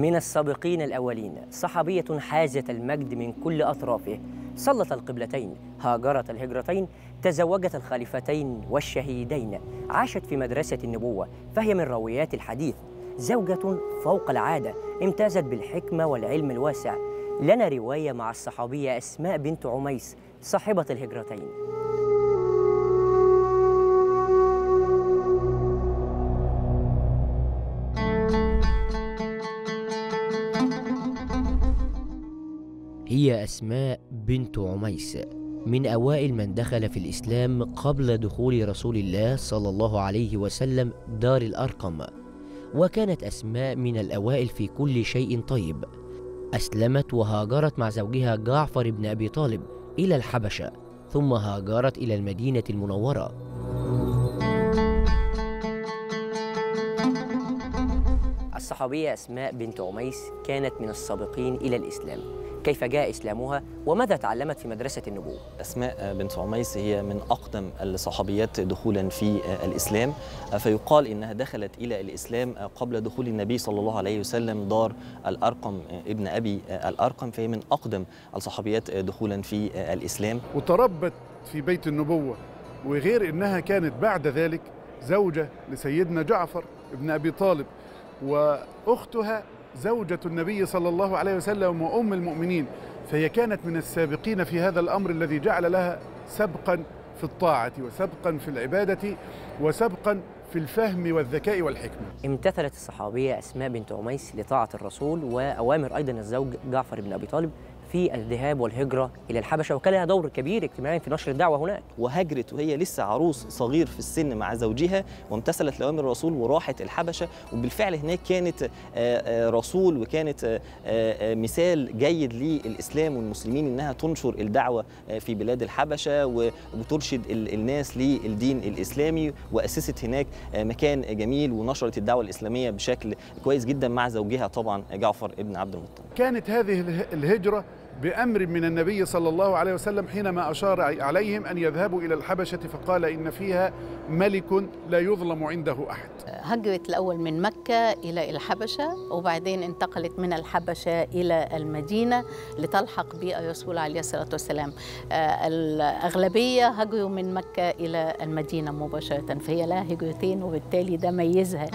من السابقين الأولين صحابية حازت المجد من كل أطرافه صلت القبلتين هاجرت الهجرتين تزوجت الخليفتين والشهيدين عاشت في مدرسة النبوة فهي من راويات الحديث زوجة فوق العادة امتازت بالحكمة والعلم الواسع لنا رواية مع الصحابية أسماء بنت عميس صاحبة الهجرتين هي أسماء بنت عميس من أوائل من دخل في الإسلام قبل دخول رسول الله صلى الله عليه وسلم دار الأرقم وكانت أسماء من الأوائل في كل شيء طيب أسلمت وهاجرت مع زوجها جعفر بن أبي طالب إلى الحبشة ثم هاجرت إلى المدينة المنورة الصحابية أسماء بنت عميس كانت من السابقين إلى الإسلام كيف جاء إسلامها وماذا تعلمت في مدرسة النبوة أسماء بنت عميس هي من أقدم الصحابيات دخولا في الإسلام فيقال إنها دخلت إلى الإسلام قبل دخول النبي صلى الله عليه وسلم دار الأرقم ابن أبي الأرقم فهي من أقدم الصحابيات دخولا في الإسلام وتربت في بيت النبوة وغير إنها كانت بعد ذلك زوجة لسيدنا جعفر ابن أبي طالب وأختها زوجة النبي صلى الله عليه وسلم وأم المؤمنين فهي كانت من السابقين في هذا الأمر الذي جعل لها سبقا في الطاعة وسبقا في العبادة وسبقا في الفهم والذكاء والحكمة امتثلت الصحابية أسماء بنت عميس لطاعة الرسول وأوامر أيضا الزوج جعفر بن أبي طالب في الذهاب والهجرة إلى الحبشة وكان لها دور كبير اجتماعي في نشر الدعوة هناك وهجرت وهي لسه عروس صغير في السن مع زوجها وامتثلت لأوامر الرسول وراحت الحبشة وبالفعل هناك كانت رسول وكانت مثال جيد للإسلام والمسلمين إنها تنشر الدعوة في بلاد الحبشة وترشد الناس للدين الإسلامي وأسست هناك مكان جميل ونشرت الدعوة الإسلامية بشكل كويس جدا مع زوجها طبعا جعفر ابن عبد المطلب كانت هذه الهجرة بأمر من النبي صلى الله عليه وسلم حينما أشار عليهم أن يذهبوا إلى الحبشة فقال إن فيها ملك لا يظلم عنده أحد هجرت الأول من مكة إلى الحبشة وبعدين انتقلت من الحبشة إلى المدينة لتلحق بالرسول عليه الصلاة والسلام الأغلبية هجروا من مكة إلى المدينة مباشرة فهي لها هجرتين وبالتالي ده ميزها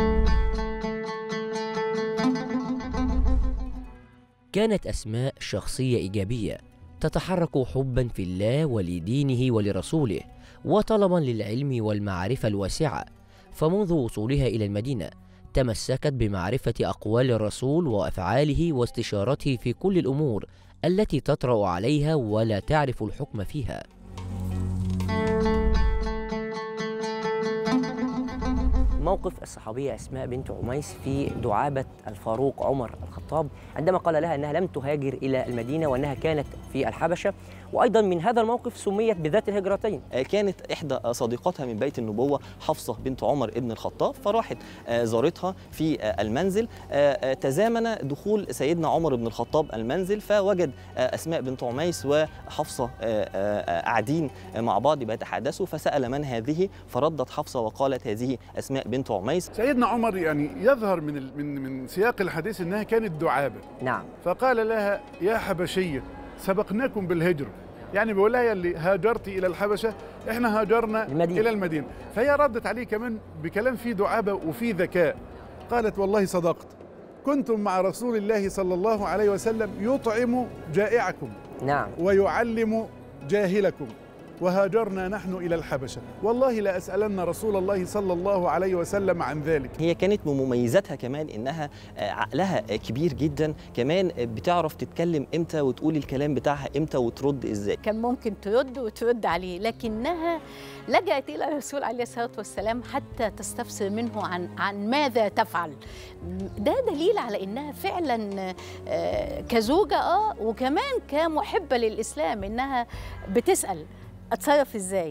كانت أسماء شخصية إيجابية تتحرك حبا في الله ولدينه ولرسوله وطلبا للعلم والمعرفة الواسعة فمنذ وصولها إلى المدينة تمسكت بمعرفة أقوال الرسول وأفعاله واستشارته في كل الأمور التي تطرأ عليها ولا تعرف الحكم فيها موقف الصحابية أسماء بنت عميس في دعابة الفاروق عمر الخطاب عندما قال لها أنها لم تهاجر إلى المدينة وأنها كانت في الحبشة وأيضا من هذا الموقف سميت بذات الهجرتين كانت إحدى صديقاتها من بيت النبوة حفصة بنت عمر ابن الخطاب فراحت زارتها في المنزل تزامن دخول سيدنا عمر بن الخطاب المنزل فوجد أسماء بنت عميس وحفصة قاعدين مع بعض بيتحدثوا فسأل من هذه فردت حفصة وقالت هذه أسماء بنت عميس سيدنا عمر يعني يظهر من من من سياق الحديث انها كانت دعابه نعم فقال لها يا حبشيه سبقناكم بالهجره يعني بيقول لها اللي هاجرتي الى الحبشه احنا هاجرنا المدينة. الى المدينه فهي ردت عليه كمان بكلام فيه دعابه وفيه ذكاء قالت والله صدقت كنتم مع رسول الله صلى الله عليه وسلم يطعم جائعكم نعم ويعلم جاهلكم وهاجرنا نحن إلى الحبشة والله لا أسألن رسول الله صلى الله عليه وسلم عن ذلك هي كانت من مميزاتها كمان انها عقلها كبير جدا كمان بتعرف تتكلم امتى وتقول الكلام بتاعها امتى وترد ازاي كان ممكن ترد وترد عليه لكنها لجأت إلى الرسول عليه الصلاة والسلام حتى تستفسر منه عن عن ماذا تفعل ده دليل على إنها فعلا كزوجة آه وكمان كمحبة للإسلام إنها بتسأل اتصرف ازاي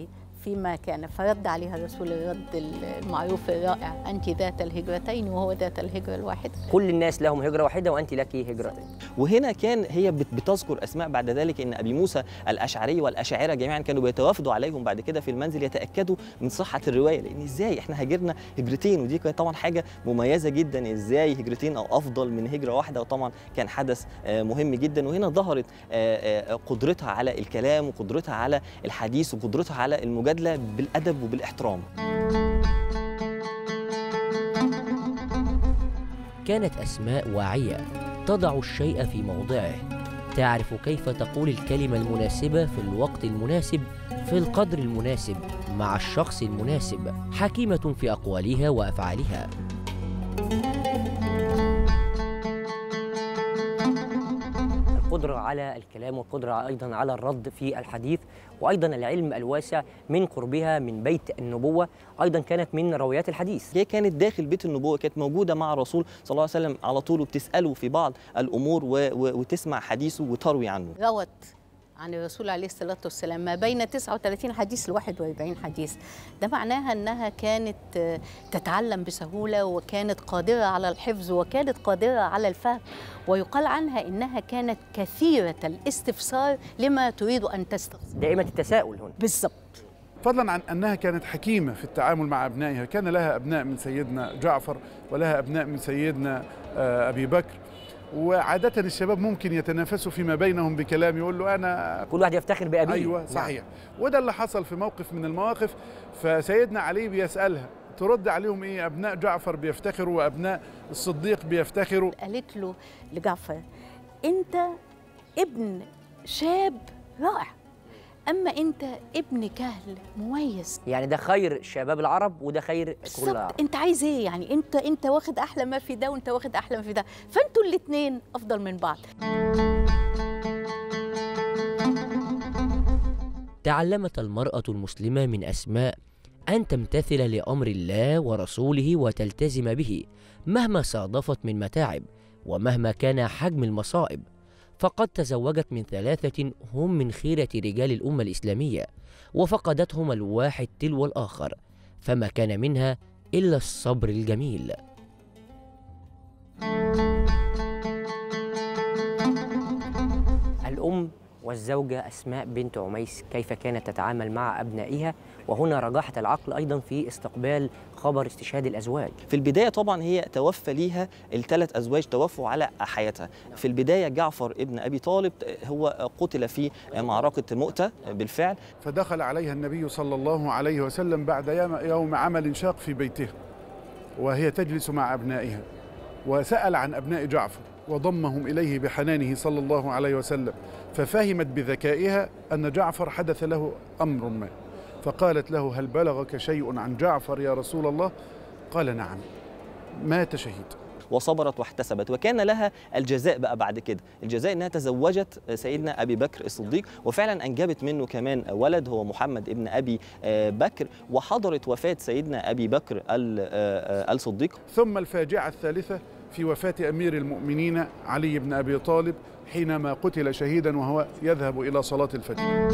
فيما كان فرد عليها الرسول الرد المعروف الرائع أنت ذات الهجرتين وهو ذات الهجرة الواحدة كل الناس لهم هجرة واحدة وأنت لك هجرتين وهنا كان هي بت- بتذكر اسماء بعد ذلك ان ابي موسى الاشعري والاشاعره جميعا كانوا بيتوافدوا عليهم بعد كده في المنزل يتاكدوا من صحه الروايه لان ازاي احنا هاجرنا هجرتين ودي كانت طبعا حاجه مميزه جدا ازاي هجرتين او افضل من هجره واحده وطبعا كان حدث آه، مهم جدا وهنا ظهرت آه، آه، قدرتها على الكلام وقدرتها على الحديث وقدرتها على المجادله بالادب وبالاحترام كانت أسماء واعية تضع الشيء في موضعه تعرف كيف تقول الكلمة المناسبة في الوقت المناسب في القدر المناسب مع الشخص المناسب حكيمة في أقوالها وأفعالها القدرة على الكلام والقدرة أيضا على الرد في الحديث وأيضا العلم الواسع من قربها من بيت النبوة أيضا كانت من رويات الحديث هي كانت داخل بيت النبوه كانت موجوده مع الرسول صلى الله عليه وسلم على طول وبتساله في بعض الامور و... و... وتسمع حديثه وتروي عنه روت عن الرسول عليه الصلاة والسلام ما بين 39 حديث ل 41 حديث ده معناها أنها كانت آه، تتعلم بسهولة وكانت قادرة على الحفظ وكانت قادرة على الفهم ويقال عنها إنها كانت كثيرة الاستفسار لما تريد أن تستفسر دائمة التساؤل هنا بالضبط فضلا عن انها كانت حكيمه في التعامل مع ابنائها كان لها ابناء من سيدنا جعفر ولها ابناء من سيدنا آه، ابي بكر وعاده الشباب ممكن يتنافسوا فيما بينهم بكلام يقول له انا كل واحد يفتخر بأبيه ايوه صحيح وده اللي حصل في موقف من المواقف فسيدنا علي بيسالها ترد عليهم ايه ابناء جعفر بيفتخروا وابناء الصديق بيفتخروا قالت له لجعفر أنت ابن شاب رائع أما أنت ابن كهل مميز يعني ده خير شباب العرب وده خير كل بالظبط العرب انت عايز ايه يعني انت انت واخد احلى ما في ده وانت واخد احلى ما في ده فانتوا الاثنين افضل من بعض تعلمت المرأة المسلمة من أسماء أن تمتثل لأمر الله ورسوله وتلتزم به مهما صادفت من متاعب ومهما كان حجم المصائب فقد تزوجت من ثلاثة هم من خيرة رجال الأمة الإسلامية وفقدتهم الواحد تلو الآخر فما كان منها إلا الصبر الجميل الأم والزوجة أسماء بنت عميس كيف كانت تتعامل مع أبنائها وهنا رجاحة العقل أيضا في استقبال خبر استشهاد الأزواج في البدايه طبعا هي توفى ليها الثلاث ازواج توفوا على حياتها في البدايه جعفر ابن ابي طالب هو قتل في معركه مؤته بالفعل فدخل عليها النبي صلى الله عليه وسلم بعد يوم- يوم عمل شاق في بيته وهي تجلس مع أبنائها وسأل عن أبناء جعفر وضمهم إليه بحنانه صلى الله عليه وسلم ففهمت بذكائها أن جعفر حدث له أمر ما فقالت له هل بلغك شيء عن جعفر يا رسول الله قال نعم مات شهيد وصبرت واحتسبت وكان لها الجزاء بقى بعد كده الجزاء انها تزوجت سيدنا ابي بكر الصديق وفعلا انجبت منه كمان ولد هو محمد ابن ابي آه، بكر وحضرت وفاه سيدنا ابي بكر ال- آه، آه، الصديق ثم الفاجعة الثالثة في وفاة أمير المؤمنين علي بن أبي طالب حينما قتل شهيدا وهو يذهب إلى صلاة الفجر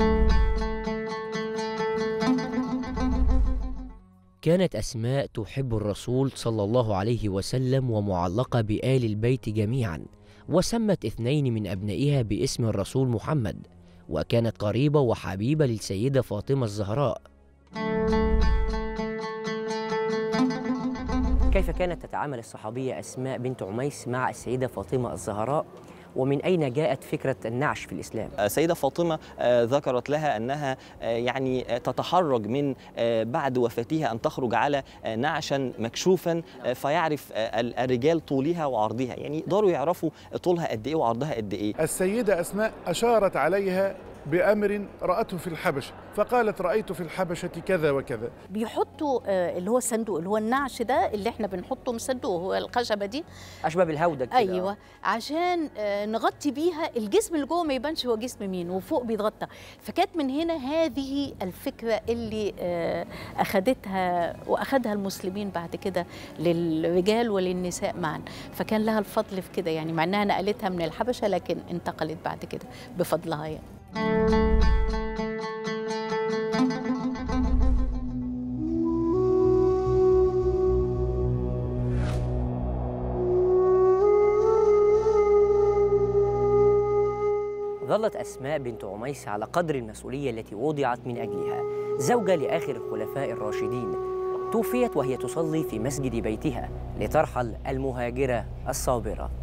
كانت أسماء تحب الرسول صلى الله عليه وسلم ومعلقة بآل البيت جميعا وسمت اثنين من أبنائها باسم الرسول محمد وكانت قريبة وحبيبة للسيدة فاطمة الزهراء كيف كانت تتعامل الصحابية أسماء بنت عميس مع السيدة فاطمة الزهراء ومن أين جاءت فكرة النعش في الإسلام السيدة فاطمة آه، ذكرت لها أنها آه، يعني آه، تتحرج من آه، بعد وفاتها أن تخرج على آه، نعشا مكشوفا آه، فيعرف آه، ال- الرجال طولها وعرضها يعني يقدروا يعرفوا طولها قد إيه وعرضها قد إيه السيدة أسماء أشارت عليها بأمر رأته في الحبشة فقالت رأيت في الحبشة كذا وكذا بيحطوا آه، اللي هو الصندوق اللي هو النعش ده اللي احنا بنحطه من صندوق هو الخشبه دي أشبه بالهودج كده. ايوه عشان آه، نغطي بيها الجسم اللي جوه ما يبانش هو جسم مين وفوق بيتغطى فكانت من هنا هذه الفكره اللي آه، اخذتها واخذها المسلمين بعد كده للرجال وللنساء معا فكان لها الفضل في كده يعني مع انها نقلتها من الحبشه لكن انتقلت بعد كده بفضلها يعني ظلت أسماء بنت عميس على قدر المسؤولية التي وضعت من أجلها زوجة لآخر الخلفاء الراشدين توفيت وهي تصلي في مسجد بيتها لترحل المهاجرة الصابرة